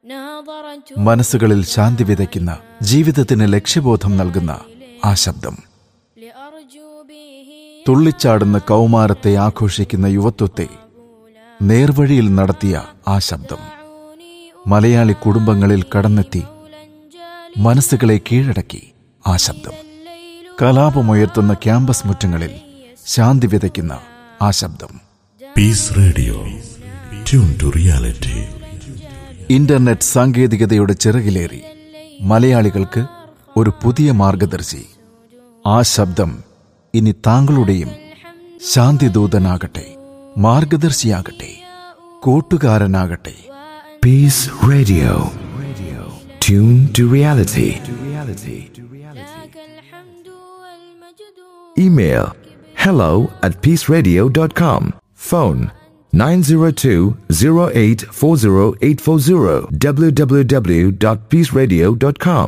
മനസ്സുകളിൽ ശാന്തി വിതയ്ക്കുന്ന ജീവിതത്തിന് ലക്ഷ്യബോധം നൽകുന്ന ആ ശബ്ദം തുള്ളിച്ചാടുന്ന കൗമാരത്തെ ആഘോഷിക്കുന്ന യുവത്വത്തെ നേർവഴിയിൽ നടത്തിയ ആ ശബ്ദം മലയാളി കുടുംബങ്ങളിൽ കടന്നെത്തി മനസ്സുകളെ കീഴടക്കി ആ ശബ്ദം കലാപമുയർത്തുന്ന ക്യാമ്പസ് മുറ്റങ്ങളിൽ ശാന്തി വിതയ്ക്കുന്ന ആ ശബ്ദം peace radio tune to reality internet സാങ്കേതികതയുടെ ചിറകിലേറി മലയാളികൾക്ക് ഒരു പുതിയ മാർഗദർശി ആ ശബ്ദം ഇനി താങ്കളുടെയും ശാന്തിദൂതനാകട്ടെ മാർഗദർശിയാകട്ടെ കൂട്ടുകാരനാകട്ടെ Peace Radio. Tune to reality. Email hello at peaceradio.com. Phone 902-0840840 www.peaceradio.com.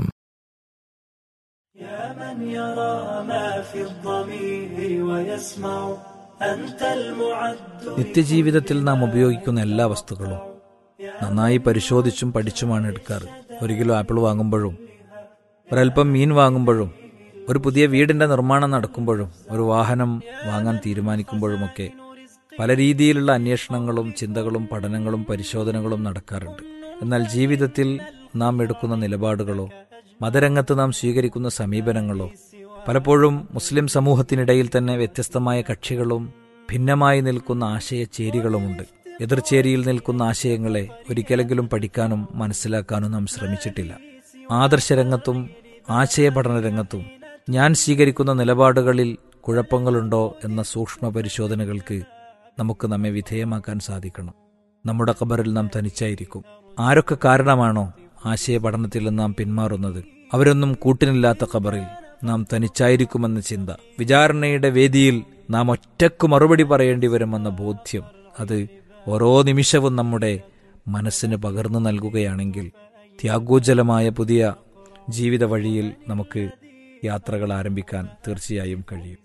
يا من يرى ما في الضمير ويسمع أنت المعد നിത്യജീവിതത്തിൽ നാം ഉപയോഗിക്കുന്ന എല്ലാ വസ്തുക്കളും നന്നായി പരിശോധിച്ചും പഠിച്ചുമാണ് എടുക്കാറ് ഒരു കിലോ ആപ്പിൾ വാങ്ങുമ്പോഴും ഒരൽപ്പം മീൻ വാങ്ങുമ്പോഴും ഒരു പുതിയ വീടിന്റെ നിർമ്മാണം നടക്കുമ്പോഴും ഒരു വാഹനം വാങ്ങാൻ തീരുമാനിക്കുമ്പോഴുമൊക്കെ പല രീതിയിലുള്ള അന്വേഷണങ്ങളും ചിന്തകളും പഠനങ്ങളും പരിശോധനകളും നടക്കാറുണ്ട് എന്നാൽ ജീവിതത്തിൽ നാം എടുക്കുന്ന നിലപാടുകളോ മതരംഗത്ത് നാം സ്വീകരിക്കുന്ന സമീപനങ്ങളോ പലപ്പോഴും മുസ്ലിം സമൂഹത്തിനിടയിൽ തന്നെ വ്യത്യസ്തമായ കക്ഷികളും ഭിന്നമായി നിൽക്കുന്ന ആശയചേരികളുമുണ്ട് എതിർചേരിയിൽ നിൽക്കുന്ന ആശയങ്ങളെ ഒരിക്കലെങ്കിലും പഠിക്കാനും മനസ്സിലാക്കാനും നാം ശ്രമിച്ചിട്ടില്ല ആദർശരംഗത്തും ആശയപഠന രംഗത്തും ഞാൻ സ്വീകരിക്കുന്ന നിലപാടുകളിൽ കുഴപ്പങ്ങളുണ്ടോ എന്ന സൂക്ഷ്മ പരിശോധനകൾക്ക് നമുക്ക് നമ്മെ വിധേയമാക്കാൻ സാധിക്കണം നമ്മുടെ ഖബറിൽ നാം തനിച്ചായിരിക്കും ആരൊക്കെ കാരണമാണോ ആശയപഠനത്തിൽ നാം പിന്മാറുന്നത് അവരൊന്നും കൂട്ടിനില്ലാത്ത ഖബറിൽ നാം തനിച്ചായിരിക്കുമെന്ന ചിന്ത വിചാരണയുടെ വേദിയിൽ നാം ഒറ്റക്ക് മറുപടി പറയേണ്ടി വരുമെന്ന ബോധ്യം അത് ഓരോ നിമിഷവും നമ്മുടെ മനസ്സിന് പകർന്നു നൽകുകയാണെങ്കിൽ ത്യാഗോജ്ജലമായ പുതിയ ജീവിത വഴിയിൽ നമുക്ക് യാത്രകൾ ആരംഭിക്കാൻ തീർച്ചയായും കഴിയും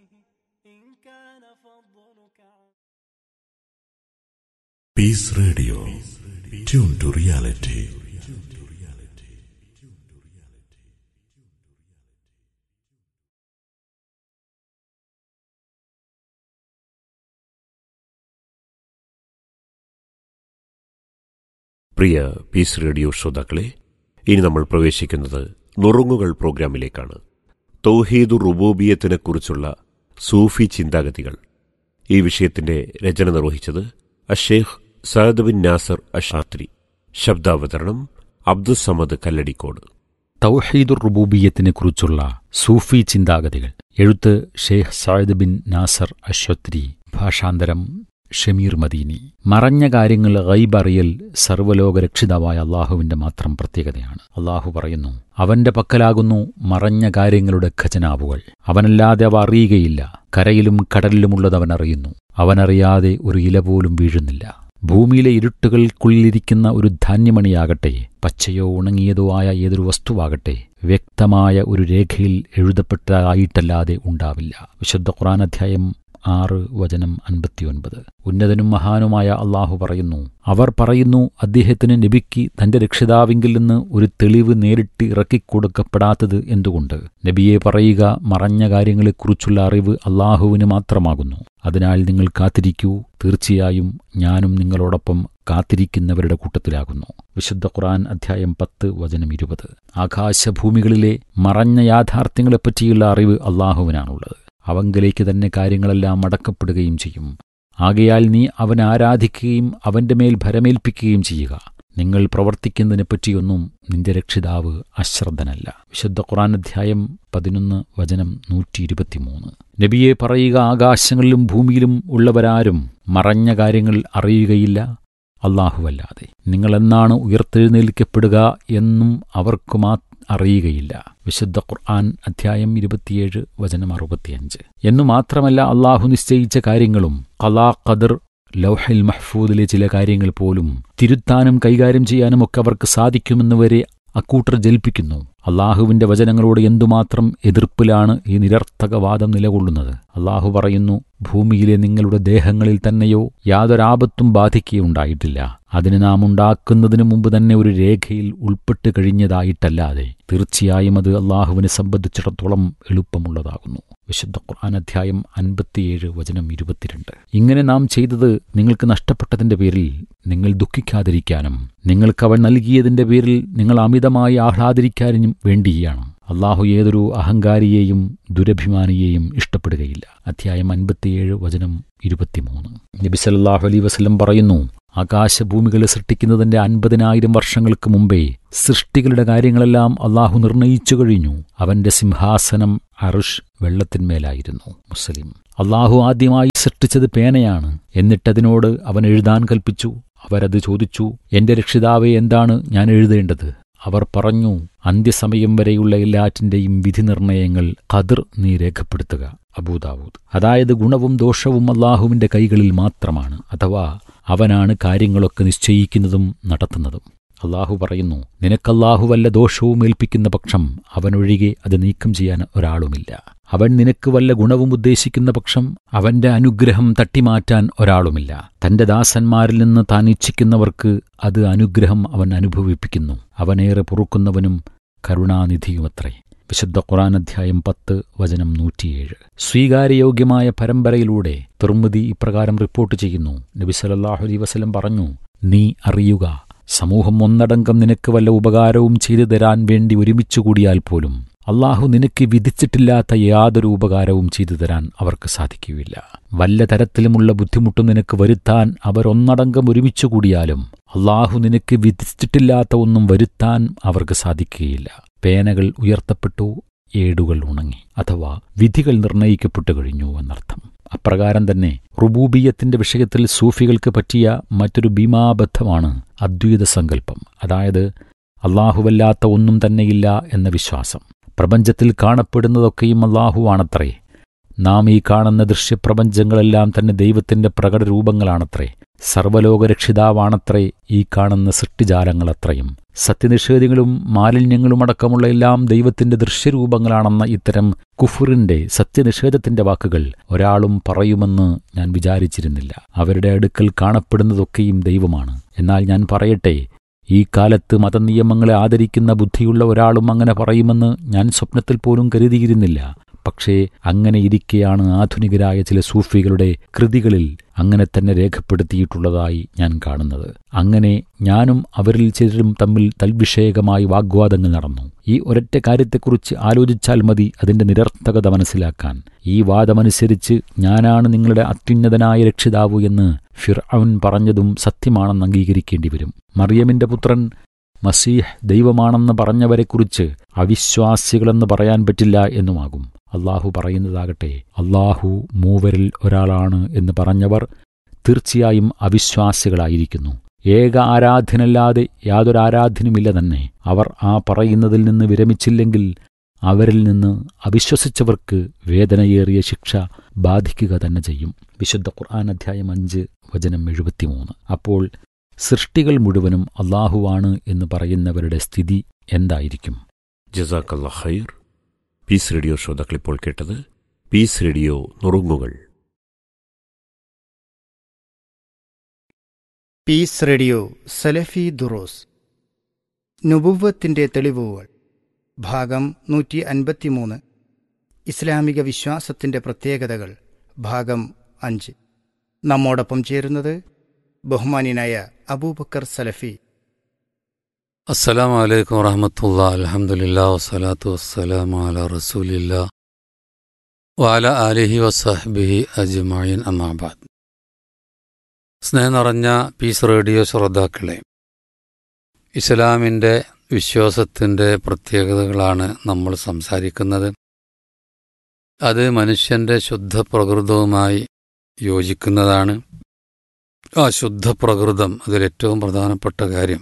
peace radio tune to reality പ്രിയ പീസ് റേഡിയോ ശ്രോതാക്കളെ ഇനി നമ്മൾ പ്രവേശിക്കുന്നത് നുറുങ്ങുകൾ പ്രോഗ്രാമിലേക്കാണ് തൗഹീദു റുബൂബിയത്തിനെ കുറിച്ചുള്ള സൂഫി ചിന്താഗതികൾ ഈ വിഷയത്തിന്റെ രചന നിർവഹിച്ചത് അഷേഖ് സയദ് ബിൻ നാസർ അഷാത്രി ശബ്ദാവതരണം അബ്ദുസമദ് കല്ലടിക്കോട് തൗഹീദുർ റുബൂബിയത്തിനെ കുറിച്ചുള്ള സൂഫി ചിന്താഗതികൾ എഴുത്ത് ഷെയ്ഖ് സായിദ് ബിൻ നാസർ അശ്വത്രി ഭാഷാന്തരം ഷമീർ മദീനി മറഞ്ഞ കാര്യങ്ങൾ ഗൈബറിയൽ സർവ്വലോകരക്ഷിതാവായ അള്ളാഹുവിന്റെ മാത്രം പ്രത്യേകതയാണ് അള്ളാഹു പറയുന്നു അവന്റെ പക്കലാകുന്നു മറഞ്ഞ കാര്യങ്ങളുടെ ഖജനാവുകൾ അവനല്ലാതെ അവ അറിയുകയില്ല കരയിലും കടലിലുമുള്ളത് അവൻ അറിയുന്നു അവനറിയാതെ ഒരു ഇല പോലും വീഴുന്നില്ല ഭൂമിയിലെ ഇരുട്ടുകൾക്കുള്ളിലിരിക്കുന്ന ഒരു ധാന്യമണിയാകട്ടെ പച്ചയോ ഉണങ്ങിയതോ ആയ ഏതൊരു വസ്തുവാകട്ടെ വ്യക്തമായ ഒരു രേഖയിൽ എഴുതപ്പെട്ടതായിട്ടല്ലാതെ ഉണ്ടാവില്ല വിശുദ്ധ ഖുറാൻ അധ്യായം ആറ് വചനം അൻപത്തിയൊൻപത് ഉന്നതനും മഹാനുമായ അള്ളാഹു പറയുന്നു അവർ പറയുന്നു അദ്ദേഹത്തിന് നബിക്ക് തന്റെ രക്ഷിതാവിങ്കിൽ നിന്ന് ഒരു തെളിവ് നേരിട്ട് ഇറക്കിക്കൊടുക്കപ്പെടാത്തത് എന്തുകൊണ്ട് നബിയെ പറയുക മറഞ്ഞ കാര്യങ്ങളെക്കുറിച്ചുള്ള അറിവ് അള്ളാഹുവിന് മാത്രമാകുന്നു അതിനാൽ നിങ്ങൾ കാത്തിരിക്കൂ തീർച്ചയായും ഞാനും നിങ്ങളോടൊപ്പം കാത്തിരിക്കുന്നവരുടെ കൂട്ടത്തിലാകുന്നു വിശുദ്ധ ഖുർആൻ അധ്യായം പത്ത് വചനം ഇരുപത് ആകാശഭൂമികളിലെ മറഞ്ഞ യാഥാർത്ഥ്യങ്ങളെപ്പറ്റിയുള്ള അറിവ് അള്ളാഹുവിനാണുള്ളത് അവങ്കലേക്ക് തന്നെ കാര്യങ്ങളെല്ലാം അടക്കപ്പെടുകയും ചെയ്യും ആകയാൽ നീ അവൻ ആരാധിക്കുകയും അവന്റെ മേൽ ഭരമേൽപ്പിക്കുകയും ചെയ്യുക നിങ്ങൾ പ്രവർത്തിക്കുന്നതിനെപ്പറ്റിയൊന്നും നിന്റെ രക്ഷിതാവ് അശ്രദ്ധനല്ല വിശുദ്ധ ഖുറാൻ അധ്യായം പതിനൊന്ന് വചനം നൂറ്റി ഇരുപത്തിമൂന്ന് നബിയെ പറയുക ആകാശങ്ങളിലും ഭൂമിയിലും ഉള്ളവരാരും മറഞ്ഞ കാര്യങ്ങൾ അറിയുകയില്ല അള്ളാഹുവല്ലാതെ നിങ്ങളെന്നാണ് ഉയർത്തെഴുന്നേൽക്കപ്പെടുക എന്നും അവർക്ക് മാ അറിയുകയില്ല വിശുദ്ധ ഖുർആൻ അധ്യായം ഇരുപത്തിയേഴ് വചനം അറുപത്തിയഞ്ച് എന്നു മാത്രമല്ല അള്ളാഹു നിശ്ചയിച്ച കാര്യങ്ങളും കലാ ഖദർ ലൗഹൽ മഹ്ഫൂദിലെ ചില കാര്യങ്ങൾ പോലും തിരുത്താനും കൈകാര്യം ചെയ്യാനും ഒക്കെ അവർക്ക് സാധിക്കുമെന്ന് വരെ അക്കൂട്ടർ ജൽപ്പിക്കുന്നു അള്ളാഹുവിന്റെ വചനങ്ങളോട് എന്തുമാത്രം എതിർപ്പിലാണ് ഈ നിരർത്ഥകവാദം നിലകൊള്ളുന്നത് അള്ളാഹു പറയുന്നു ഭൂമിയിലെ നിങ്ങളുടെ ദേഹങ്ങളിൽ തന്നെയോ യാതൊരാപത്തും ബാധിക്കുകയുണ്ടായിട്ടില്ല അതിന് നാം ഉണ്ടാക്കുന്നതിനു മുമ്പ് തന്നെ ഒരു രേഖയിൽ ഉൾപ്പെട്ട് കഴിഞ്ഞതായിട്ടല്ലാതെ തീർച്ചയായും അത് അള്ളാഹുവിനെ സംബന്ധിച്ചിടത്തോളം എളുപ്പമുള്ളതാകുന്നു വിശുദ്ധ ഖുർആൻ അധ്യായം അൻപത്തിയേഴ് വചനം ഇരുപത്തിരണ്ട് ഇങ്ങനെ നാം ചെയ്തത് നിങ്ങൾക്ക് നഷ്ടപ്പെട്ടതിന്റെ പേരിൽ നിങ്ങൾ ദുഃഖിക്കാതിരിക്കാനും നിങ്ങൾക്ക് അവൻ നൽകിയതിന്റെ പേരിൽ നിങ്ങൾ അമിതമായി ആഹ്ലാദിരിക്കാനും വേണ്ടിയാണ് അള്ളാഹു ഏതൊരു അഹങ്കാരിയെയും ദുരഭിമാനിയെയും ഇഷ്ടപ്പെടുകയില്ല അധ്യായം അൻപത്തിയേഴ് വചനം ഇരുപത്തിമൂന്ന് നബി സല്ലല്ലാഹു അലൈഹി വസല്ലം പറയുന്നു ആകാശഭൂമികളെ സൃഷ്ടിക്കുന്നതിന്റെ അൻപതിനായിരം വർഷങ്ങൾക്ക് മുമ്പേ സൃഷ്ടികളുടെ കാര്യങ്ങളെല്ലാം അള്ളാഹു നിർണയിച്ചു കഴിഞ്ഞു അവന്റെ സിംഹാസനം അറുഷ് വെള്ളത്തിന്മേലായിരുന്നു മുസ്ലിം അള്ളാഹു ആദ്യമായി സൃഷ്ടിച്ചത് പേനയാണ് എന്നിട്ടതിനോട് അവൻ എഴുതാൻ കൽപ്പിച്ചു അവരത് ചോദിച്ചു എന്റെ രക്ഷിതാവെ എന്താണ് ഞാൻ എഴുതേണ്ടത് അവർ പറഞ്ഞു അന്ത്യസമയം വരെയുള്ള എല്ലാറ്റിന്റെയും വിധി നിർണയങ്ങൾ ഖദർ നീ രേഖപ്പെടുത്തുക അബൂദാവൂദ് അതായത് ഗുണവും ദോഷവും അള്ളാഹുവിന്റെ കൈകളിൽ മാത്രമാണ് അഥവാ അവനാണ് കാര്യങ്ങളൊക്കെ നിശ്ചയിക്കുന്നതും നടത്തുന്നതും അള്ളാഹു പറയുന്നു നിനക്കല്ലാഹു വല്ല ദോഷവും ഏൽപ്പിക്കുന്ന പക്ഷം അവനൊഴികെ അത് നീക്കം ചെയ്യാൻ ഒരാളുമില്ല അവൻ നിനക്ക് വല്ല ഗുണവും ഉദ്ദേശിക്കുന്ന പക്ഷം അവന്റെ അനുഗ്രഹം തട്ടിമാറ്റാൻ ഒരാളുമില്ല തന്റെ ദാസന്മാരിൽ നിന്ന് താൻ ഇച്ഛിക്കുന്നവർക്ക് അത് അനുഗ്രഹം അവൻ അനുഭവിപ്പിക്കുന്നു അവനേറെ പൊറുക്കുന്നവനും കരുണാനിധിയുമത്രേ വിശുദ്ധ ഖുറാൻ അധ്യായം പത്ത് വചനം നൂറ്റിയേഴ് സ്വീകാര്യയോഗ്യമായ പരമ്പരയിലൂടെ തുർമുദി ഇപ്രകാരം റിപ്പോർട്ട് ചെയ്യുന്നു നബി സല്ലല്ലാഹു അലൈഹി വസല്ലം പറഞ്ഞു നീ അറിയുക സമൂഹം ഒന്നടങ്കം നിനക്ക് വല്ല ഉപകാരവും ചെയ്തു തരാൻ വേണ്ടി ഒരുമിച്ചു കൂടിയാൽ പോലും അള്ളാഹു നിനക്ക് വിധിച്ചിട്ടില്ലാത്ത യാതൊരു ഉപകാരവും ചെയ്തു തരാൻ അവർക്ക് സാധിക്കുകയില്ല വല്ല തരത്തിലുമുള്ള ബുദ്ധിമുട്ടും നിനക്ക് വരുത്താൻ അവരൊന്നടങ്കം ഒരുമിച്ചു കൂടിയാലും അള്ളാഹു നിനക്ക് വിധിച്ചിട്ടില്ലാത്ത ഒന്നും വരുത്താൻ അവർക്ക് സാധിക്കുകയില്ല പേനകൾ ഉയർത്തപ്പെട്ടു ഏടുകൾ ഉണങ്ങി അഥവാ വിധികൾ നിർണയിക്കപ്പെട്ടു കഴിഞ്ഞു എന്നർത്ഥം അപ്രകാരം തന്നെ റുബൂബിയത്തിന്റെ വിഷയത്തിൽ സൂഫികൾക്ക് പറ്റിയ മറ്റൊരു ഭീമാബദ്ധമാണ് അദ്വൈത സങ്കല്പം അതായത് അള്ളാഹുവല്ലാത്ത ഒന്നും തന്നെയില്ല എന്ന വിശ്വാസം പ്രപഞ്ചത്തിൽ കാണപ്പെടുന്നതൊക്കെയും അള്ളാഹുവാണത്രേ നാം ഈ കാണുന്ന ദൃശ്യപ്രപഞ്ചങ്ങളെല്ലാം തന്നെ ദൈവത്തിന്റെ പ്രകടരൂപങ്ങളാണത്രേ സർവലോകരക്ഷിതാവാണത്രേ ഈ കാണുന്ന സൃഷ്ടിജാലങ്ങളത്രയും സത്യനിഷേധികളും മാലിന്യങ്ങളുമടക്കമുള്ള എല്ലാം ദൈവത്തിന്റെ ദൃശ്യരൂപങ്ങളാണെന്ന ഇത്തരം കുഫുറിന്റെ സത്യനിഷേധത്തിന്റെ വാക്കുകൾ ഒരാളും പറയുമെന്ന് ഞാൻ വിചാരിച്ചിരുന്നില്ല അവരുടെ അടുക്കൽ കാണപ്പെടുന്നതൊക്കെയും ദൈവമാണ് എന്നാൽ ഞാൻ പറയട്ടെ ഈ കാലത്ത് മതനിയമങ്ങളെ ആദരിക്കുന്ന ബുദ്ധിയുള്ള ഒരാളും അങ്ങനെ പറയുമെന്ന് ഞാൻ സ്വപ്നത്തിൽ പോലും കരുതിയിരുന്നില്ല പക്ഷേ അങ്ങനെ ഇരിക്കെയാണ് ആധുനികരായ ചില സൂഫികളുടെ കൃതികളിൽ അങ്ങനെ തന്നെ രേഖപ്പെടുത്തിയിട്ടുള്ളതായി ഞാൻ കാണുന്നത് അങ്ങനെ ഞാനും അവരിൽ ചിലരും തമ്മിൽ തൽവിഷയകമായി വാഗ്വാദങ്ങൾ നടന്നു ഈ ഒരൊറ്റ കാര്യത്തെക്കുറിച്ച് ആലോചിച്ചാൽ മതി അതിന്റെ നിരർത്ഥകത മനസ്സിലാക്കാൻ ഈ വാദമനുസരിച്ച് ഞാനാണ് നിങ്ങളുടെ അത്യുന്നതനായ രക്ഷിതാവ് എന്ന് ഫിർഔൻ പറഞ്ഞതും സത്യമാണെന്ന് അംഗീകരിക്കേണ്ടി വരും മറിയമിന്റെ പുത്രൻ മസീഹ് ദൈവമാണെന്ന് പറഞ്ഞവരെക്കുറിച്ച് അവിശ്വാസികളെന്ന് പറയാൻ പറ്റില്ല എന്നുമാകും അള്ളാഹു പറയുന്നതാകട്ടെ അള്ളാഹു മൂവരിൽ ഒരാളാണ് എന്ന് പറഞ്ഞവർ തീർച്ചയായും അവിശ്വാസികളായിരിക്കുന്നു ഏക ആരാധ്യനല്ലാതെ യാതൊരു ആരാധ്യനുമില്ല തന്നെ അവർ ആ പറയുന്നതിൽ നിന്ന് വിരമിച്ചില്ലെങ്കിൽ അവരിൽ നിന്ന് അവിശ്വസിച്ചവർക്ക് വേദനയേറിയ ശിക്ഷ ബാധിക്കുക തന്നെ ചെയ്യും വിശുദ്ധ ഖുർആൻ അധ്യായം അഞ്ച് വചനം എഴുപത്തിമൂന്ന് അപ്പോൾ സൃഷ്ടികൾ മുഴുവനും അള്ളാഹുവാണ് എന്ന് പറയുന്നവരുടെ സ്ഥിതി എന്തായിരിക്കും ജസാക്കല്ല ഖൈർ പീസ് റേഡിയോ ശ്രോതാക്കൾ ഇപ്പോൾ കേട്ടത് പീസ് റേഡിയോ നുറുങ്ങുകൾ പീസ് റേഡിയോ സലഫി ദുറോസ് നുബുവ്വത്തിൻ്റെ തെളിവുകൾ ഭാഗം നൂറ്റി അൻപത്തിമൂന്ന് ഇസ്ലാമിക വിശ്വാസത്തിൻ്റെ പ്രത്യേകതകൾ ഭാഗം അഞ്ച് നമ്മോടൊപ്പം ചേരുന്നത് ബഹുമാനിനായ അബൂബക്കർ സലഫി അസ്സലാം വലൈക്കും വറഹമത്തുള്ള അലഹമുല്ലാ വസ്സലാത്തു വസ്സലാം അല റസൂലില്ല വാല ആലിഹി വസഹബിഹി അജ്മായിൻ അമാബാദ് സ്നേഹം നിറഞ്ഞ പീസ് റേഡിയോ ശ്രോതാക്കളെ ഇസ്ലാമിൻ്റെ വിശ്വാസത്തിൻ്റെ പ്രത്യേകതകളാണ് നമ്മൾ സംസാരിക്കുന്നത് അത് മനുഷ്യൻ്റെ ശുദ്ധ പ്രകൃതവുമായി യോജിക്കുന്നതാണ് ആ ശുദ്ധ പ്രകൃതം അതിലേറ്റവും പ്രധാനപ്പെട്ട കാര്യം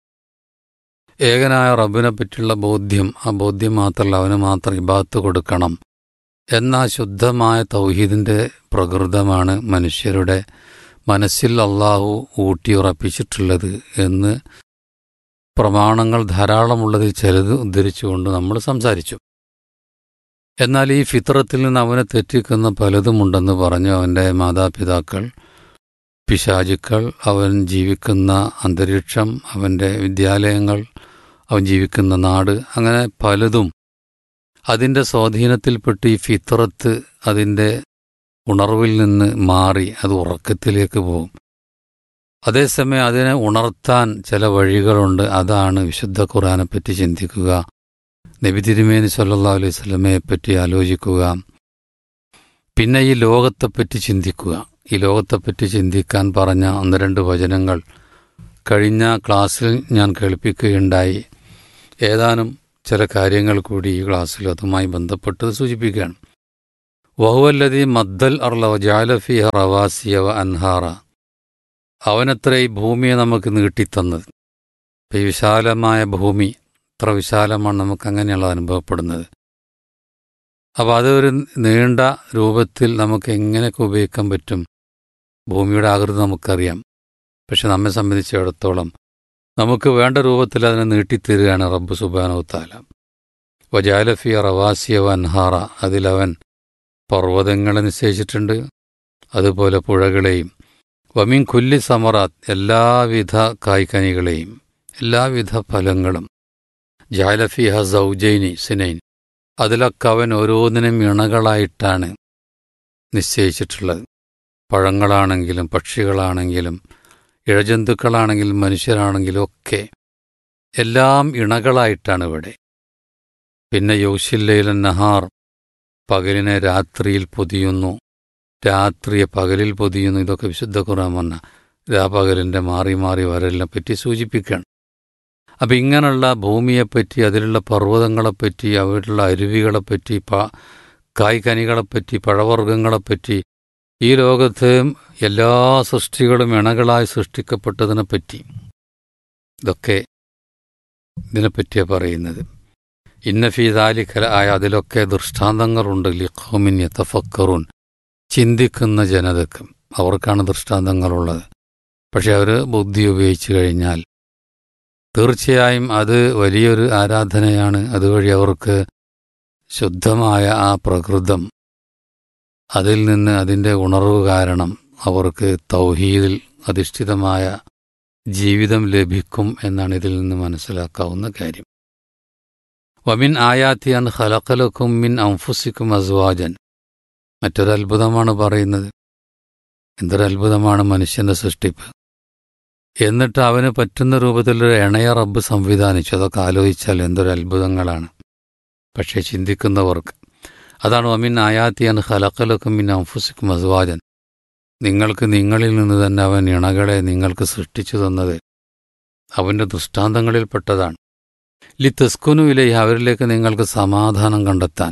ഏകനായ റബ്ബിനെ പറ്റിയുള്ള ബോധ്യം ആ ബോധ്യം മാത്രമല്ല അവന് മാത്രം ഇബാത്ത് കൊടുക്കണം എന്ന ശുദ്ധമായ തൗഹീദിൻ്റെ പ്രകൃതമാണ് മനുഷ്യരുടെ മനസ്സിൽ അള്ളാഹു ഊട്ടിയുറപ്പിച്ചിട്ടുള്ളത് എന്ന് പ്രമാണങ്ങൾ ധാരാളമുള്ളതിൽ ചിലത് ഉദ്ധരിച്ചുകൊണ്ട് നമ്മൾ സംസാരിച്ചു എന്നാൽ ഈ ഫിത്രത്തിൽ നിന്ന് അവനെ തെറ്റിക്കുന്ന പലതുമുണ്ടെന്ന് പറഞ്ഞു അവൻ്റെ മാതാപിതാക്കൾ പിശാചുക്കൾ അവൻ ജീവിക്കുന്ന അന്തരീക്ഷം അവൻ്റെ വിദ്യാലയങ്ങൾ അവൻ ജീവിക്കുന്ന നാട് അങ്ങനെ പലതും അതിൻ്റെ സ്വാധീനത്തിൽപ്പെട്ട് ഈ ഫിത്രത്ത് അതിൻ്റെ ഉണർവിൽ നിന്ന് മാറി അത് ഉറക്കത്തിലേക്ക് പോകും അതേസമയം അതിനെ ഉണർത്താൻ ചില വഴികളുണ്ട് അതാണ് വിശുദ്ധ ഖുറാനെപ്പറ്റി ചിന്തിക്കുക നബി തിരുമേനി സല്ലാ അലൈഹി സ്വലമയെ പറ്റി ആലോചിക്കുക പിന്നെ ഈ ലോകത്തെപ്പറ്റി ചിന്തിക്കുക ഈ ലോകത്തെപ്പറ്റി ചിന്തിക്കാൻ പറഞ്ഞ ഒന്ന് രണ്ട് വചനങ്ങൾ കഴിഞ്ഞ ക്ലാസ്സിൽ ഞാൻ കേൾപ്പിക്കുകയുണ്ടായി ഏതാനും ചില കാര്യങ്ങൾ കൂടി ഈ ക്ലാസ്സിൽ അതുമായി ബന്ധപ്പെട്ട് സൂചിപ്പിക്കുകയാണ് വഹുവല്ലതി മദ്ദൽ അർല ജാലഫി റവാസിയവ അൻഹാറ അവനത്ര ഈ ഭൂമിയെ നമുക്ക് നീട്ടിത്തന്നത് ഈ വിശാലമായ ഭൂമി ഇത്ര വിശാലമാണ് നമുക്ക് അങ്ങനെയുള്ള അനുഭവപ്പെടുന്നത് അപ്പോൾ അതൊരു നീണ്ട രൂപത്തിൽ നമുക്ക് എങ്ങനെയൊക്കെ ഉപയോഗിക്കാൻ പറ്റും ഭൂമിയുടെ ആകൃതി നമുക്കറിയാം പക്ഷെ നമ്മെ സംബന്ധിച്ചിടത്തോളം നമുക്ക് വേണ്ട രൂപത്തിൽ അതിനെ നീട്ടിത്തരികയാണ് റബ്ബ് സുബാനോത്താല വജാലഫിയ റവാസിയവ അൻഹാറ അതിലവൻ പർവ്വതങ്ങളെ നിശ്ചയിച്ചിട്ടുണ്ട് അതുപോലെ പുഴകളെയും വമീൻ കുല്ലി സമറാത്ത് എല്ലാവിധ കായ്ക്കനികളെയും എല്ലാവിധ ഫലങ്ങളും ജാലഫിഹ സൗജൈനി സിനൈൻ അതിലൊക്കെ അവൻ ഓരോന്നിനും ഇണകളായിട്ടാണ് നിശ്ചയിച്ചിട്ടുള്ളത് പഴങ്ങളാണെങ്കിലും പക്ഷികളാണെങ്കിലും ഇഴജന്തുക്കളാണെങ്കിലും മനുഷ്യരാണെങ്കിലും ഒക്കെ എല്ലാം ഇണകളായിട്ടാണ് ഇവിടെ പിന്നെ യൗശില്ലയിലൻ നഹാർ പകലിനെ രാത്രിയിൽ പൊതിയുന്നു രാത്രിയെ പകലിൽ പൊതിയുന്നു ഇതൊക്കെ വിശുദ്ധ ഖുറാൻ വന്ന രാപകലിൻ്റെ മാറി മാറി വരലിനെ പറ്റി സൂചിപ്പിക്കുകയാണ് അപ്പം ഇങ്ങനെയുള്ള ഭൂമിയെപ്പറ്റി അതിലുള്ള പർവ്വതങ്ങളെപ്പറ്റി അവിടെയുള്ള അരുവികളെപ്പറ്റി പ കായ്കനികളെപ്പറ്റി പഴവർഗ്ഗങ്ങളെപ്പറ്റി ഈ ലോകത്ത് എല്ലാ സൃഷ്ടികളും ഇണകളായി സൃഷ്ടിക്കപ്പെട്ടതിനെപ്പറ്റി ഇതൊക്കെ ഇതിനെപ്പറ്റിയാണ് പറയുന്നത് ഇന്നഫീദാലിഖല ആയ അതിലൊക്കെ ദൃഷ്ടാന്തങ്ങളുണ്ട് ലിഖോമിൻ യത്തഫക്കറുൻ ചിന്തിക്കുന്ന ജനതക്ക് അവർക്കാണ് ദൃഷ്ടാന്തങ്ങളുള്ളത് പക്ഷെ അവർ ബുദ്ധി ഉപയോഗിച്ചു കഴിഞ്ഞാൽ തീർച്ചയായും അത് വലിയൊരു ആരാധനയാണ് അതുവഴി അവർക്ക് ശുദ്ധമായ ആ പ്രകൃതം അതിൽ നിന്ന് അതിൻ്റെ ഉണർവ് കാരണം അവർക്ക് തൗഹീദിൽ അധിഷ്ഠിതമായ ജീവിതം ലഭിക്കും എന്നാണ് ഇതിൽ നിന്ന് മനസ്സിലാക്കാവുന്ന കാര്യം വമിൻ ആയാത്തിയാൻ ഹലക്കലക്കും മിൻ അംഫുസിക്കും അസ്വാജൻ മറ്റൊരു അത്ഭുതമാണ് പറയുന്നത് എന്തൊരു അത്ഭുതമാണ് മനുഷ്യന്റെ സൃഷ്ടിപ്പ് എന്നിട്ട് അവന് പറ്റുന്ന രൂപത്തിലൊരു ഇണയ റബ്ബ് സംവിധാനിച്ചു അതൊക്കെ ആലോചിച്ചാൽ എന്തൊരു അത്ഭുതങ്ങളാണ് പക്ഷേ ചിന്തിക്കുന്നവർക്ക് അതാണ് അമിൻ ആയാത്തിയാൻ ഹലക്കലക്കും മിൻ അംഫുസിക്കും അസ്വാജൻ നിങ്ങൾക്ക് നിങ്ങളിൽ നിന്ന് തന്നെ അവൻ ഇണകളെ നിങ്ങൾക്ക് സൃഷ്ടിച്ചു തന്നത് അവൻ്റെ ദൃഷ്ടാന്തങ്ങളിൽപ്പെട്ടതാണ് ലി തെസ്കുനു ഇലൈ അവരിലേക്ക് നിങ്ങൾക്ക് സമാധാനം കണ്ടെത്താൻ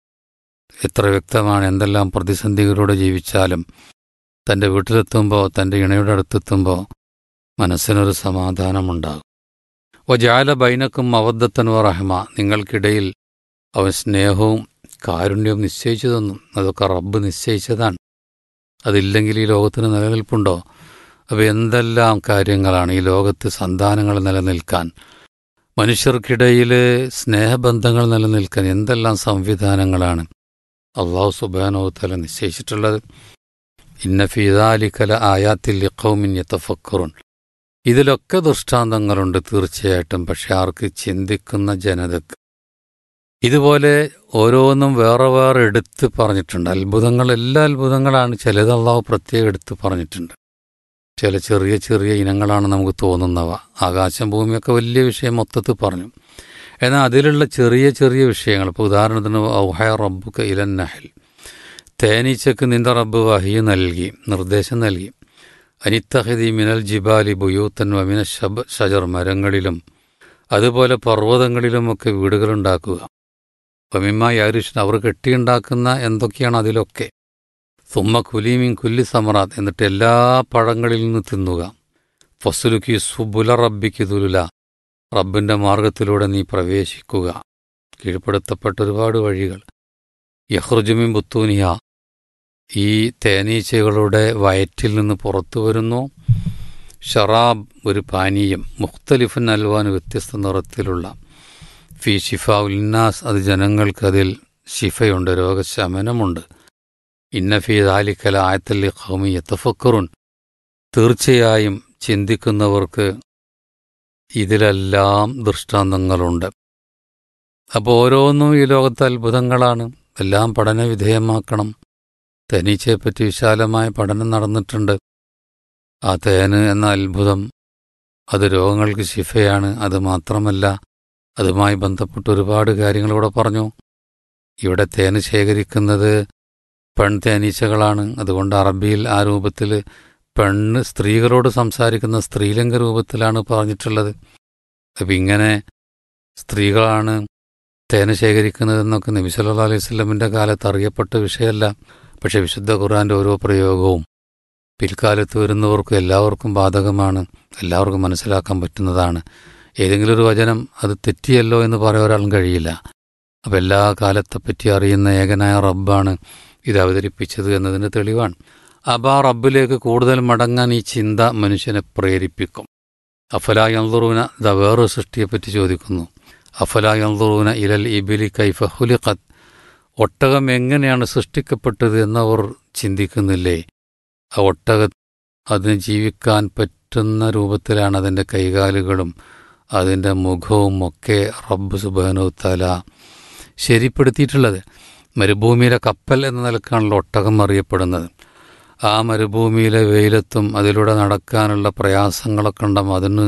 എത്ര വ്യക്തമാണ് എന്തെല്ലാം പ്രതിസന്ധികളോടെ ജീവിച്ചാലും തൻ്റെ വീട്ടിലെത്തുമ്പോൾ തൻ്റെ ഇണയുടെ അടുത്തെത്തുമ്പോൾ മനസ്സിനൊരു സമാധാനമുണ്ടാകും ഒജാല ബൈനക്കും അവദ്ധത്തൻ റഹ്മ നിങ്ങൾക്കിടയിൽ അവൻ സ്നേഹവും കാരുണ്യവും നിശ്ചയിച്ചു തന്നു അതൊക്കെ റബ്ബ് നിശ്ചയിച്ചതാണ് അതില്ലെങ്കിൽ ഈ ലോകത്തിന് നിലനിൽപ്പുണ്ടോ അപ്പോൾ എന്തെല്ലാം കാര്യങ്ങളാണ് ഈ ലോകത്ത് സന്താനങ്ങൾ നിലനിൽക്കാൻ മനുഷ്യർക്കിടയിൽ സ്നേഹബന്ധങ്ങൾ നിലനിൽക്കാൻ എന്തെല്ലാം സംവിധാനങ്ങളാണ് അള്ളാഹു സുബാനോത്തല നിശ്ചയിച്ചിട്ടുള്ളത് ഇന്ന ഫിദാലിക്കല ആയാത്തിൽ ലിഖൗമിൻ യത്തഫക്കറുൻ ഇതിലൊക്കെ ദൃഷ്ടാന്തങ്ങളുണ്ട് തീർച്ചയായിട്ടും പക്ഷെ ആർക്ക് ചിന്തിക്കുന്ന ജനതക്ക് ഇതുപോലെ ഓരോന്നും വേറെ വേറെ എടുത്ത് പറഞ്ഞിട്ടുണ്ട് അത്ഭുതങ്ങൾ എല്ലാ അത്ഭുതങ്ങളാണ് ചിലത് അള്ളാഹു പ്രത്യേകം എടുത്ത് പറഞ്ഞിട്ടുണ്ട് ചില ചെറിയ ചെറിയ ഇനങ്ങളാണ് നമുക്ക് തോന്നുന്നവ ആകാശം ഭൂമിയൊക്കെ വലിയ വിഷയം മൊത്തത്തിൽ പറഞ്ഞു എന്നാൽ അതിലുള്ള ചെറിയ ചെറിയ വിഷയങ്ങൾ ഇപ്പോൾ ഉദാഹരണത്തിന് ഔഹയ റബ്ബുക്ക് ഇലൻ നഹൽ തേനീച്ചക്ക് നിന്റെ റബ്ബ് വഹി നൽകി നിർദ്ദേശം നൽകി അനിത്തഹദി മിനൽ ജിബാലി ബുയൂത്തൻ വമിന ശബ ഷജർ മരങ്ങളിലും അതുപോലെ പർവ്വതങ്ങളിലുമൊക്കെ വീടുകളുണ്ടാക്കുക വമിമ്മ യാരുഷൻ അവർ കെട്ടിയുണ്ടാക്കുന്ന എന്തൊക്കെയാണ് അതിലൊക്കെ സുമ്മ കുലീമിൻ കുല്ലി സമറാത്ത് എന്നിട്ട് എല്ലാ പഴങ്ങളിൽ നിന്ന് തിന്നുക ഫസുലുക്കി സുബുല റബ്ബിക്ക് തുലുല റബ്ബിന്റെ മാർഗത്തിലൂടെ നീ പ്രവേശിക്കുക കീഴ്പ്പെടുത്തപ്പെട്ട ഒരുപാട് വഴികൾ യഹ്റുജുമിൻ ബുത്തൂനിയ ഈ തേനീച്ചകളുടെ വയറ്റിൽ നിന്ന് പുറത്തു വരുന്നു ഷറാബ് ഒരു പാനീയം മുഖ്തലിഫൻ അൽവാൻ വ്യത്യസ്ത നിറത്തിലുള്ള ഫി ഷിഫ ഉൽനാസ് അത് ജനങ്ങൾക്ക് അതിൽ ഷിഫയുണ്ട് രോഗശമനമുണ്ട് ഇന്ന ഫി ദാലിക്കല ആയത്തല്ലി ഖൗമി യത്തഫക്കറുൻ തീർച്ചയായും ചിന്തിക്കുന്നവർക്ക് ഇതിലെല്ലാം ദൃഷ്ടാന്തങ്ങളുണ്ട് അപ്പോൾ ഓരോന്നും ഈ ലോകത്തെ അത്ഭുതങ്ങളാണ് എല്ലാം പഠന വിധേയമാക്കണം തേനീച്ചയെപ്പറ്റി വിശാലമായ പഠനം നടന്നിട്ടുണ്ട് ആ തേന് എന്ന അത്ഭുതം അത് രോഗങ്ങൾക്ക് ശിഫയാണ് അത് മാത്രമല്ല അതുമായി ബന്ധപ്പെട്ട് ഒരുപാട് കാര്യങ്ങൾ ഇവിടെ പറഞ്ഞു ഇവിടെ തേന് ശേഖരിക്കുന്നത് പെൺ തേനീച്ചകളാണ് അതുകൊണ്ട് അറബിയിൽ ആ രൂപത്തിൽ പെണ്ണ് സ്ത്രീകളോട് സംസാരിക്കുന്ന സ്ത്രീലിംഗ രൂപത്തിലാണ് പറഞ്ഞിട്ടുള്ളത് അപ്പം ഇങ്ങനെ സ്ത്രീകളാണ് തേന ശേഖരിക്കുന്നതെന്നൊക്കെ നബി സല്ലാ അലൈഹി സ്വലമിൻ്റെ കാലത്ത് അറിയപ്പെട്ട വിഷയമല്ല പക്ഷെ വിശുദ്ധ ഖുർആൻ്റെ ഓരോ പ്രയോഗവും പിൽക്കാലത്ത് വരുന്നവർക്കും എല്ലാവർക്കും ബാധകമാണ് എല്ലാവർക്കും മനസ്സിലാക്കാൻ പറ്റുന്നതാണ് ഏതെങ്കിലും ഒരു വചനം അത് തെറ്റിയല്ലോ എന്ന് പറയാൻ ഒരാളും കഴിയില്ല അപ്പം എല്ലാ കാലത്തെപ്പറ്റി അറിയുന്ന ഏകനായ റബ്ബാണ് ഇത് അവതരിപ്പിച്ചത് എന്നതിന് തെളിവാണ് അപ്പം ആ റബ്ബിലേക്ക് കൂടുതൽ മടങ്ങാൻ ഈ ചിന്ത മനുഷ്യനെ പ്രേരിപ്പിക്കും അഫല യന്തുറൂന ദ വേറൊരു സൃഷ്ടിയെപ്പറ്റി ചോദിക്കുന്നു അഫല യന്തുറൂന ഇലൽ ഇബിലി കൈഫ ഹുലിഖത്ത് ഒട്ടകം എങ്ങനെയാണ് സൃഷ്ടിക്കപ്പെട്ടത് എന്നവർ ചിന്തിക്കുന്നില്ലേ ആ ഒട്ടക അതിന് ജീവിക്കാൻ പറ്റുന്ന രൂപത്തിലാണ് അതിൻ്റെ കൈകാലുകളും അതിൻ്റെ മുഖവും ഒക്കെ റബ്ബ് സുബാനുത്തല ശരിപ്പെടുത്തിയിട്ടുള്ളത് മരുഭൂമിയിലെ കപ്പൽ എന്ന നിലക്കാണല്ലോ ഒട്ടകം അറിയപ്പെടുന്നത് ആ മരുഭൂമിയിലെ വെയിലത്തും അതിലൂടെ നടക്കാനുള്ള പ്രയാസങ്ങളൊക്കെ ഉണ്ടാകും അതിന്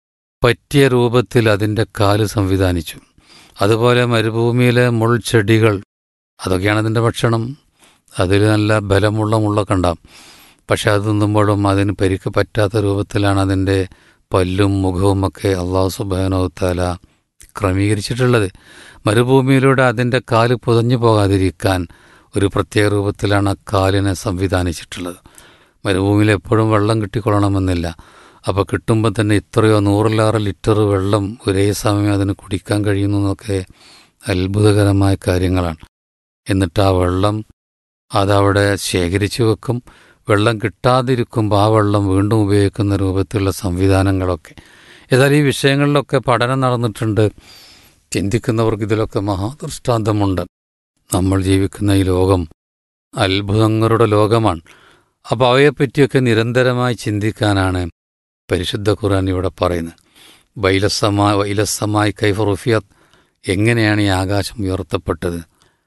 പറ്റിയ രൂപത്തിൽ അതിൻ്റെ കാല് സംവിധാനിച്ചു അതുപോലെ മരുഭൂമിയിലെ മുൾച്ചെടികൾ അതൊക്കെയാണ് അതിൻ്റെ ഭക്ഷണം അതിൽ നല്ല ബലമുള്ള മുള്ളൊക്കെ ഉണ്ടാവും പക്ഷെ അത് തിന്നുമ്പോഴും അതിന് പരിക്ക് പറ്റാത്ത രൂപത്തിലാണ് അതിൻ്റെ പല്ലും മുഖവും ഒക്കെ അള്ളാഹു സുബാനോത്താല ക്രമീകരിച്ചിട്ടുള്ളത് മരുഭൂമിയിലൂടെ അതിൻ്റെ കാല് പുതഞ്ഞു പോകാതിരിക്കാൻ ഒരു പ്രത്യേക രൂപത്തിലാണ് ആ കാലിനെ സംവിധാനിച്ചിട്ടുള്ളത് മരുഭൂമിയിൽ എപ്പോഴും വെള്ളം കിട്ടിക്കൊള്ളണമെന്നില്ല അപ്പോൾ കിട്ടുമ്പോൾ തന്നെ ഇത്രയോ നൂറിലേറെ ലിറ്റർ വെള്ളം ഒരേ സമയം അതിന് കുടിക്കാൻ കഴിയുന്നു എന്നൊക്കെ അത്ഭുതകരമായ കാര്യങ്ങളാണ് എന്നിട്ട് ആ വെള്ളം അതവിടെ ശേഖരിച്ചു വെക്കും വെള്ളം കിട്ടാതിരിക്കുമ്പോൾ ആ വെള്ളം വീണ്ടും ഉപയോഗിക്കുന്ന രൂപത്തിലുള്ള സംവിധാനങ്ങളൊക്കെ ഏതായാലും ഈ വിഷയങ്ങളിലൊക്കെ പഠനം നടന്നിട്ടുണ്ട് ചിന്തിക്കുന്നവർക്ക് ഇതിലൊക്കെ മഹാദൃഷ്ടാന്തമുണ്ട് നമ്മൾ ജീവിക്കുന്ന ഈ ലോകം അത്ഭുതങ്ങളുടെ ലോകമാണ് അപ്പോൾ അവയെപ്പറ്റിയൊക്കെ നിരന്തരമായി ചിന്തിക്കാനാണ് പരിശുദ്ധ ഖുർആൻ ഇവിടെ പറയുന്നത് വൈലസമാ വൈലസമായി കൈഫറുഫിയത് എങ്ങനെയാണ് ഈ ആകാശം ഉയർത്തപ്പെട്ടത്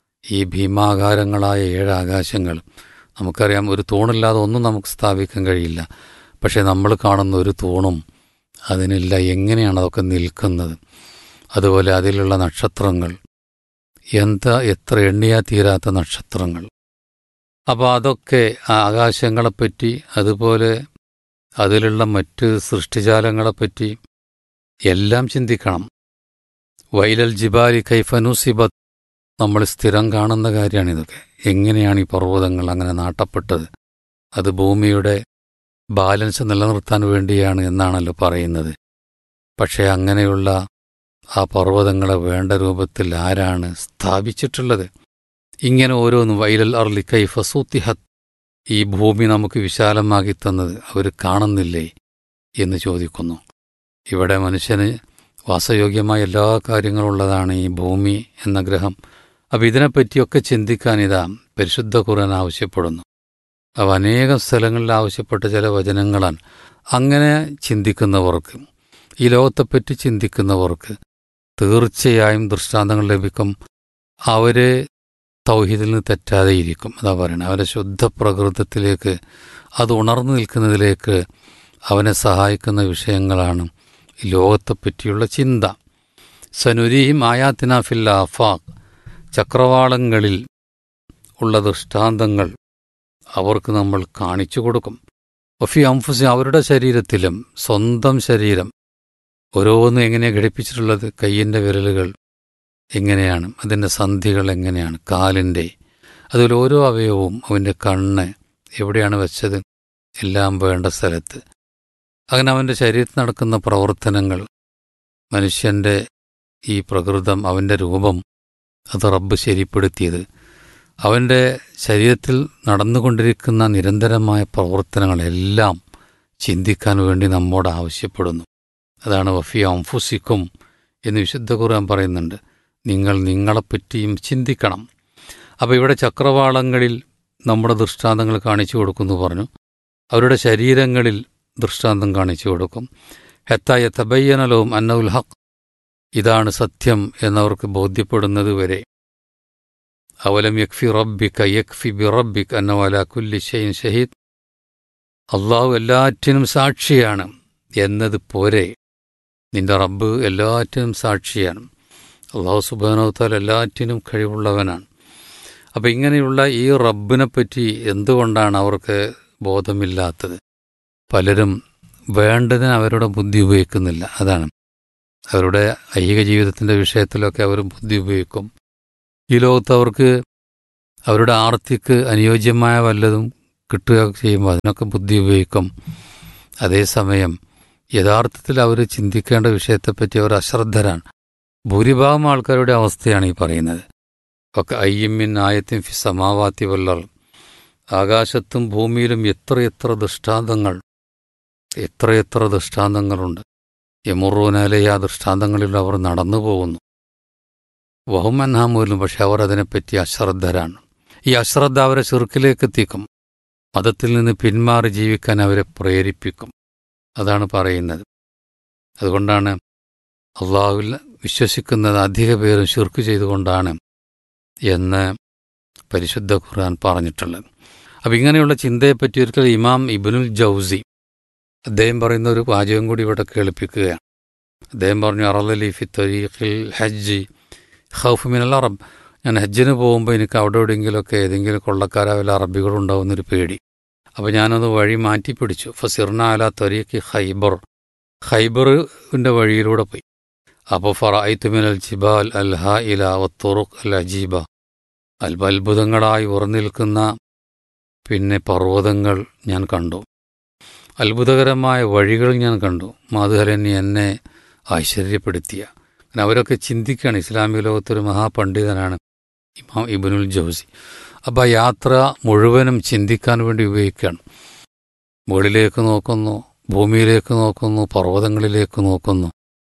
ഈ ഭീമാകാരങ്ങളായ ഏഴ് ആകാശങ്ങൾ നമുക്കറിയാം ഒരു തൂണില്ലാതെ ഒന്നും നമുക്ക് സ്ഥാപിക്കാൻ കഴിയില്ല പക്ഷേ നമ്മൾ കാണുന്ന ഒരു തൂണും അതിനില്ല എങ്ങനെയാണ് അതൊക്കെ നിൽക്കുന്നത് അതുപോലെ അതിലുള്ള നക്ഷത്രങ്ങൾ എന്താ എത്ര എണ്ണിയാ തീരാത്ത നക്ഷത്രങ്ങൾ അപ്പോൾ അതൊക്കെ ആ ആകാശങ്ങളെപ്പറ്റി അതുപോലെ അതിലുള്ള മറ്റ് സൃഷ്ടിജാലങ്ങളെപ്പറ്റി എല്ലാം ചിന്തിക്കണം വൈലൽ ജിബാലി കൈഫനുസിബത്ത് നമ്മൾ സ്ഥിരം കാണുന്ന കാര്യമാണ് ഇതൊക്കെ എങ്ങനെയാണ് ഈ പർവ്വതങ്ങൾ അങ്ങനെ നാട്ടപ്പെട്ടത് അത് ഭൂമിയുടെ ബാലൻസ് നിലനിർത്താൻ വേണ്ടിയാണ് എന്നാണല്ലോ പറയുന്നത് പക്ഷേ അങ്ങനെയുള്ള ആ പർവ്വതങ്ങളെ വേണ്ട രൂപത്തിൽ ആരാണ് സ്ഥാപിച്ചിട്ടുള്ളത് ഇങ്ങനെ ഓരോന്നും വൈലൽ അർലി കൈഫ സൂത്തിഹത്ത് ഈ ഭൂമി നമുക്ക് വിശാലമാക്കി തന്നത് അവർ കാണുന്നില്ലേ എന്ന് ചോദിക്കുന്നു ഇവിടെ മനുഷ്യന് വാസയോഗ്യമായ എല്ലാ കാര്യങ്ങളും ഉള്ളതാണ് ഈ ഭൂമി എന്ന ഗ്രഹം അപ്പം ഇതിനെപ്പറ്റിയൊക്കെ ചിന്തിക്കാൻ ഇതാ പരിശുദ്ധ ഖുർആൻ ആവശ്യപ്പെടുന്നു അവ അനേകം സ്ഥലങ്ങളിൽ ആവശ്യപ്പെട്ട ചില വചനങ്ങളാണ് അങ്ങനെ ചിന്തിക്കുന്നവർക്ക് ഈ ലോകത്തെപ്പറ്റി ചിന്തിക്കുന്നവർക്ക് തീർച്ചയായും ദൃഷ്ടാന്തങ്ങൾ ലഭിക്കും അവര് തൗഹീദിൽ നിന്ന് തെറ്റാതെ ഇരിക്കും അതാ പറയുന്നത് അവരെ ശുദ്ധ പ്രകൃതത്തിലേക്ക് അത് ഉണർന്നു നിൽക്കുന്നതിലേക്ക് അവനെ സഹായിക്കുന്ന വിഷയങ്ങളാണ് ഈ ലോകത്തെപ്പറ്റിയുള്ള ചിന്ത സനുരീഹിം ആയാത്തിന ഫില്ല അഫാഖ് ചക്രവാളങ്ങളിൽ ഉള്ള ദൃഷ്ടാന്തങ്ങൾ അവർക്ക് നമ്മൾ കാണിച്ചു കൊടുക്കും ഒഫി അംഫുസി അവരുടെ ശരീരത്തിലും സ്വന്തം ശരീരം ഓരോന്നും എങ്ങനെയാണ് ഘടിപ്പിച്ചിട്ടുള്ളത് കയ്യിൻ്റെ വിരലുകൾ എങ്ങനെയാണ് അതിൻ്റെ സന്ധികൾ എങ്ങനെയാണ് കാലിൻ്റെ അതിൽ ഓരോ അവയവവും അവൻ്റെ കണ്ണ് എവിടെയാണ് വെച്ചത് എല്ലാം വേണ്ട സ്ഥലത്ത് അങ്ങനെ അവൻ്റെ ശരീരത്തിൽ നടക്കുന്ന പ്രവർത്തനങ്ങൾ മനുഷ്യൻ്റെ ഈ പ്രകൃതം അവൻ്റെ രൂപം അത് റബ്ബ് ശരിപ്പെടുത്തിയത് അവൻ്റെ ശരീരത്തിൽ നടന്നുകൊണ്ടിരിക്കുന്ന നിരന്തരമായ പ്രവർത്തനങ്ങളെല്ലാം ചിന്തിക്കാൻ വേണ്ടി നമ്മോട് ആവശ്യപ്പെടുന്നു അതാണ് വഫി അംഫുസിക്കും എന്ന് വിശുദ്ധ ഖുർആൻ പറയുന്നുണ്ട് നിങ്ങൾ നിങ്ങളെപ്പറ്റിയും ചിന്തിക്കണം അപ്പോൾ ഇവിടെ ചക്രവാളങ്ങളിൽ നമ്മുടെ ദൃഷ്ടാന്തങ്ങൾ കാണിച്ചു കൊടുക്കുന്നു പറഞ്ഞു അവരുടെ ശരീരങ്ങളിൽ ദൃഷ്ടാന്തം കാണിച്ചു കൊടുക്കും ഹെത്തായ തബയ്യനലവും അന്നവുൽ ഹക്ക് ഇതാണ് സത്യം എന്നവർക്ക് ബോധ്യപ്പെടുന്നത് വരെ അവലം യക്ഫി റബ്ബിക യക്ഫി ബി റബ്ബിക് അന്നവല കുല്ലി ഷെയ്ൻ ഷഹീദ് അള്ളാഹു എല്ലാറ്റിനും സാക്ഷിയാണ് എന്നത് പോരെ നിന്റെ റബ്ബ് എല്ലാറ്റിനും സാക്ഷിയാണ് അള്ളാഹു സുബാനോത്താൽ എല്ലാറ്റിനും കഴിവുള്ളവനാണ് അപ്പം ഇങ്ങനെയുള്ള ഈ റബ്ബിനെ പറ്റി എന്തുകൊണ്ടാണ് അവർക്ക് ബോധമില്ലാത്തത് പലരും വേണ്ടതിന് അവരുടെ ബുദ്ധി ഉപയോഗിക്കുന്നില്ല അതാണ് അവരുടെ ഐഹിക ജീവിതത്തിൻ്റെ വിഷയത്തിലൊക്കെ അവർ ബുദ്ധി ഉപയോഗിക്കും ഈ ലോകത്ത് അവർക്ക് അവരുടെ ആർത്തിക്ക് അനുയോജ്യമായ വല്ലതും കിട്ടുക ചെയ്യുമ്പോൾ അതിനൊക്കെ ബുദ്ധി ഉപയോഗിക്കും അതേസമയം യഥാർത്ഥത്തിൽ അവർ ചിന്തിക്കേണ്ട വിഷയത്തെപ്പറ്റി അവർ അശ്രദ്ധരാണ് ഭൂരിഭാഗം ആൾക്കാരുടെ അവസ്ഥയാണ് ഈ പറയുന്നത് ഒക്കെ അയ്യമ്മിൻ ആയത്തിൻ ഫി സമാവാത്തി വല്ലർ ആകാശത്തും ഭൂമിയിലും എത്രയെത്ര ദൃഷ്ടാന്തങ്ങൾ എത്രയെത്ര ദൃഷ്ടാന്തങ്ങളുണ്ട് യമുറൂനാലെ ആ ദൃഷ്ടാന്തങ്ങളിൽ അവർ നടന്നു പോകുന്നു വഹുമൻഹാമൂലും പക്ഷെ അവർ അതിനെപ്പറ്റി അശ്രദ്ധരാണ് ഈ അശ്രദ്ധ അവരെ ചെറുക്കിലേക്ക് എത്തിക്കും മതത്തിൽ നിന്ന് പിന്മാറി ജീവിക്കാൻ അവരെ പ്രേരിപ്പിക്കും അതാണ് പറയുന്നത് അതുകൊണ്ടാണ് അള്ളാഹുവിൽ വിശ്വസിക്കുന്നത് അധിക പേരും ശുർക്ക് ചെയ്തുകൊണ്ടാണ് എന്ന് പരിശുദ്ധ ഖുർആൻ പറഞ്ഞിട്ടുള്ളത് അപ്പം ഇങ്ങനെയുള്ള ചിന്തയെപ്പറ്റി ഒരിക്കൽ ഇമാം ഇബിനുൽ ജൗസി അദ്ദേഹം പറയുന്ന ഒരു വാചകം കൂടി ഇവിടെ കേൾപ്പിക്കുകയാണ് അദ്ദേഹം പറഞ്ഞു അറലലി ഫി തൊരീഖിൽ ഹജ്ജ് ഹൗഫ് മിനൽ അറബ് ഞാൻ ഹജ്ജിന് പോകുമ്പോൾ എനിക്ക് അവിടെ എവിടെയെങ്കിലുമൊക്കെ ഏതെങ്കിലും കൊള്ളക്കാരാ വല്ല അറബികളുണ്ടാവുന്നൊരു പേടി അപ്പോൾ ഞാനത് വഴി മാറ്റി പിടിച്ചു ഫസിർന അല തൊരീഖ് ഹൈബർ ഹൈബറിൻ്റെ വഴിയിലൂടെ പോയി അപ്പോൾ ഫറായിത്തുമിൻ അൽ ജിബാൽ അൽ ഹ ഇല വത്തുറുഖ് അൽ അജീബ അൽബ അത്ഭുതങ്ങളായി ഉറനിൽക്കുന്ന പിന്നെ പർവ്വതങ്ങൾ ഞാൻ കണ്ടു അത്ഭുതകരമായ വഴികൾ ഞാൻ കണ്ടു മാധുഹരന്യ എന്നെ ആശ്ചര്യപ്പെടുത്തിയ അങ്ങനെ അവരൊക്കെ ചിന്തിക്കുകയാണ് ഇസ്ലാമിക ലോകത്തൊരു മഹാപണ്ഡിതനാണ് ഇമാം ഇബിനുൽ ജോസി അപ്പോൾ ആ യാത്ര മുഴുവനും ചിന്തിക്കാൻ വേണ്ടി ഉപയോഗിക്കുകയാണ് മുകളിലേക്ക് നോക്കുന്നു ഭൂമിയിലേക്ക് നോക്കുന്നു പർവ്വതങ്ങളിലേക്ക് നോക്കുന്നു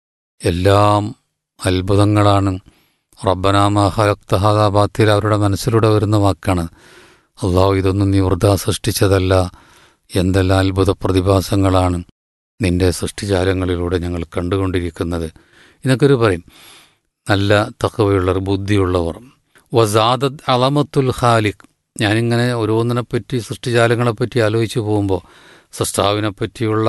എല്ലാം അത്ഭുതങ്ങളാണ് റബ്ബനാമ ഹലക്തഹാദാബാത്തിൽ അവരുടെ മനസ്സിലൂടെ വരുന്ന വാക്കാണ് അള്ളാഹു ഇതൊന്നും നീ വൃത സൃഷ്ടിച്ചതല്ല എന്തെല്ലാം അത്ഭുത പ്രതിഭാസങ്ങളാണ് നിന്റെ സൃഷ്ടിജാലങ്ങളിലൂടെ ഞങ്ങൾ കണ്ടുകൊണ്ടിരിക്കുന്നത് ഇതൊക്കെ ഒരു പറയും നല്ല തക്കവയുള്ളവർ ബുദ്ധിയുള്ളവർ വസാദത് അളമത്തുൽ ഖാലിഖ് ഞാനിങ്ങനെ ഓരോന്നിനെപ്പറ്റി സൃഷ്ടിജാലങ്ങളെപ്പറ്റി ആലോചിച്ച് പോകുമ്പോൾ സൃഷ്ടാവിനെ പറ്റിയുള്ള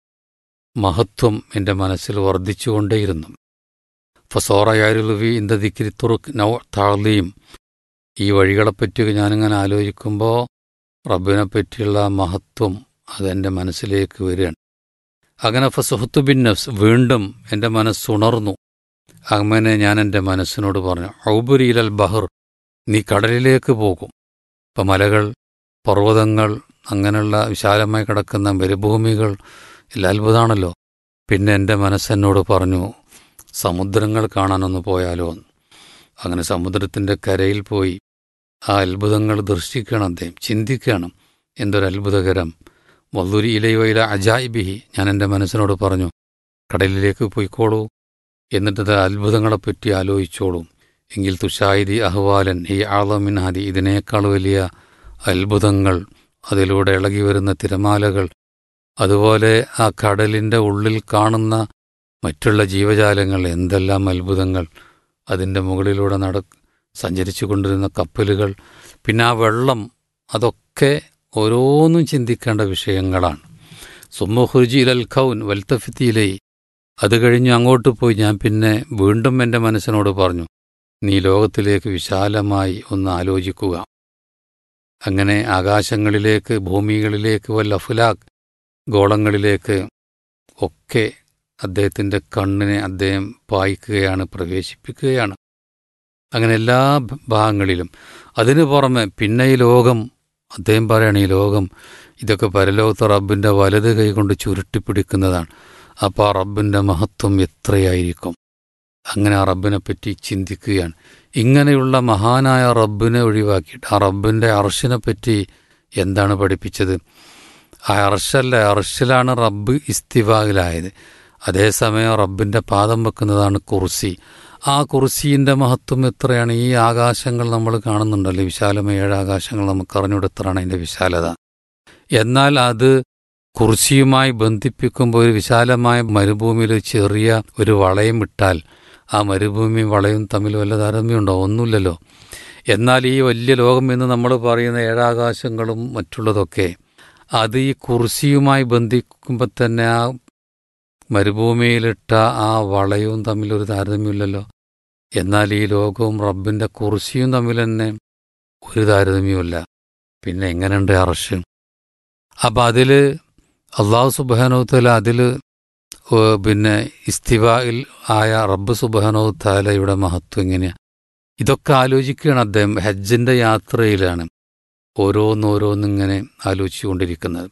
മഹത്വം എൻ്റെ മനസ്സിൽ വർദ്ധിച്ചുകൊണ്ടേയിരുന്നു ഫസോറയാരുലുവി ഇന്ത ദിക്കിരി തുറുക്ക് നൗ താളീം ഈ വഴികളെപ്പറ്റി ഞാനിങ്ങനെ ആലോചിക്കുമ്പോൾ റബ്ബിനെ പറ്റിയുള്ള മഹത്വം അതെൻ്റെ മനസ്സിലേക്ക് വരികയാണ് അങ്ങനെ ഫസുഹത്തു ബിൻ നഫ്സ് വീണ്ടും എൻ്റെ മനസ്സുണർന്നു അങ്ങനെ ഞാൻ എൻ്റെ മനസ്സിനോട് പറഞ്ഞു ഔബുരിയിലൽ ബഹർ നീ കടലിലേക്ക് പോകും ഇപ്പം മലകൾ പർവ്വതങ്ങൾ അങ്ങനെയുള്ള വിശാലമായി കിടക്കുന്ന മരുഭൂമികൾ എല്ലാം അത്ഭുതമാണല്ലോ പിന്നെ എൻ്റെ മനസ്സെന്നോട് പറഞ്ഞു സമുദ്രങ്ങൾ കാണാനൊന്ന് പോയാലോ എന്ന് അങ്ങനെ സമുദ്രത്തിൻ്റെ കരയിൽ പോയി ആ അത്ഭുതങ്ങൾ ദർശിക്കണം അദ്ദേഹം ചിന്തിക്കണം എന്തൊരു അത്ഭുതകരം വല്ലൂരി ഇലയുവയില അജായിബിഹി ഞാൻ എൻ്റെ മനസ്സിനോട് പറഞ്ഞു കടലിലേക്ക് പോയിക്കോളൂ എന്നിട്ട് അത്ഭുതങ്ങളെപ്പറ്റി ആലോചിച്ചോളൂ എങ്കിൽ തുഷായിദി അഹ്വാലൻ ഈ ആളമിൻഹാദി ഇതിനേക്കാൾ വലിയ അത്ഭുതങ്ങൾ അതിലൂടെ ഇളകി വരുന്ന തിരമാലകൾ അതുപോലെ ആ കടലിൻ്റെ ഉള്ളിൽ കാണുന്ന മറ്റുള്ള ജീവജാലങ്ങൾ എന്തെല്ലാം അത്ഭുതങ്ങൾ അതിൻ്റെ മുകളിലൂടെ നട സഞ്ചരിച്ചു കൊണ്ടിരുന്ന കപ്പലുകൾ പിന്നെ ആ വെള്ളം അതൊക്കെ ഓരോന്നും ചിന്തിക്കേണ്ട വിഷയങ്ങളാണ് സുമ്മഹുർജി ഇലൽ ഖൗൻ വൽത്തഫിത്തിയിലേ അത് കഴിഞ്ഞ് അങ്ങോട്ട് പോയി ഞാൻ പിന്നെ വീണ്ടും എൻ്റെ മനസ്സിനോട് പറഞ്ഞു നീ ലോകത്തിലേക്ക് വിശാലമായി ഒന്ന് ആലോചിക്കുക അങ്ങനെ ആകാശങ്ങളിലേക്ക് ഭൂമികളിലേക്ക് വല്ല അഫുലാഖ് ഗോളങ്ങളിലേക്ക് ഒക്കെ അദ്ദേഹത്തിൻ്റെ കണ്ണിനെ അദ്ദേഹം പായിക്കുകയാണ് പ്രവേശിപ്പിക്കുകയാണ് അങ്ങനെ എല്ലാ ഭാഗങ്ങളിലും അതിനു പുറമെ പിന്നെ ഈ ലോകം അദ്ദേഹം പറയാണ് ഈ ലോകം ഇതൊക്കെ പരലോകത്തെ റബ്ബിൻ്റെ വലത് കൈകൊണ്ട് ചുരുട്ടിപ്പിടിക്കുന്നതാണ് അപ്പോൾ ആ റബ്ബിൻ്റെ മഹത്വം എത്രയായിരിക്കും അങ്ങനെ ആ റബ്ബിനെ പറ്റി ചിന്തിക്കുകയാണ് ഇങ്ങനെയുള്ള മഹാനായ റബ്ബിനെ ഒഴിവാക്കിയിട്ട് ആ റബ്ബിൻ്റെ അർഷിനെ പറ്റി എന്താണ് പഠിപ്പിച്ചത് ആ അർഷല്ല അർഷിലാണ് റബ്ബ് ഇസ്തിവായിലായത് അതേസമയം റബ്ബിൻ്റെ പാദം വെക്കുന്നതാണ് കുർസി ആ കുർസീൻ്റെ മഹത്വം എത്രയാണ് ഈ ആകാശങ്ങൾ നമ്മൾ കാണുന്നുണ്ടല്ലോ വിശാലമായ ഏഴ് ആകാശങ്ങൾ നമുക്ക് അറിഞ്ഞൂടെ എത്രയാണ് അതിൻ്റെ വിശാലത എന്നാൽ അത് കുർസിയുമായി ബന്ധിപ്പിക്കുമ്പോൾ ഒരു വിശാലമായ മരുഭൂമിയിൽ ചെറിയ ഒരു വളയം ഇട്ടാൽ ആ മരുഭൂമിയും വളയും തമ്മിൽ വല്ല താരതമ്യമുണ്ടോ ഒന്നുമില്ലല്ലോ എന്നാൽ ഈ വലിയ ലോകം എന്ന് നമ്മൾ പറയുന്ന ഏഴാകാശങ്ങളും മറ്റുള്ളതൊക്കെ അത് ഈ കുർസിയുമായി ബന്ധിക്കുമ്പോൾ തന്നെ ആ മരുഭൂമിയിലിട്ട ആ വളയവും തമ്മിൽ ഒരു താരതമ്യമില്ലല്ലോ എന്നാൽ ഈ ലോകവും റബ്ബിൻ്റെ കുർസിയും തമ്മിൽ തന്നെ ഒരു താരതമ്യമില്ല പിന്നെ എങ്ങനെയുണ്ട് അറഷ് അപ്പം അതിൽ അള്ളാഹു സുബാനോത്തല അതിൽ പിന്നെ ഇസ്തിവായിൽ ആയ റബ്ബ് സുബാനോത്താലയുടെ മഹത്വം എങ്ങനെയാണ് ഇതൊക്കെ ആലോചിക്കുകയാണ് അദ്ദേഹം ഹജ്ജിൻ്റെ യാത്രയിലാണ് ഓരോന്നോരോന്നിങ്ങനെ ആലോചിച്ചുകൊണ്ടിരിക്കുന്നത്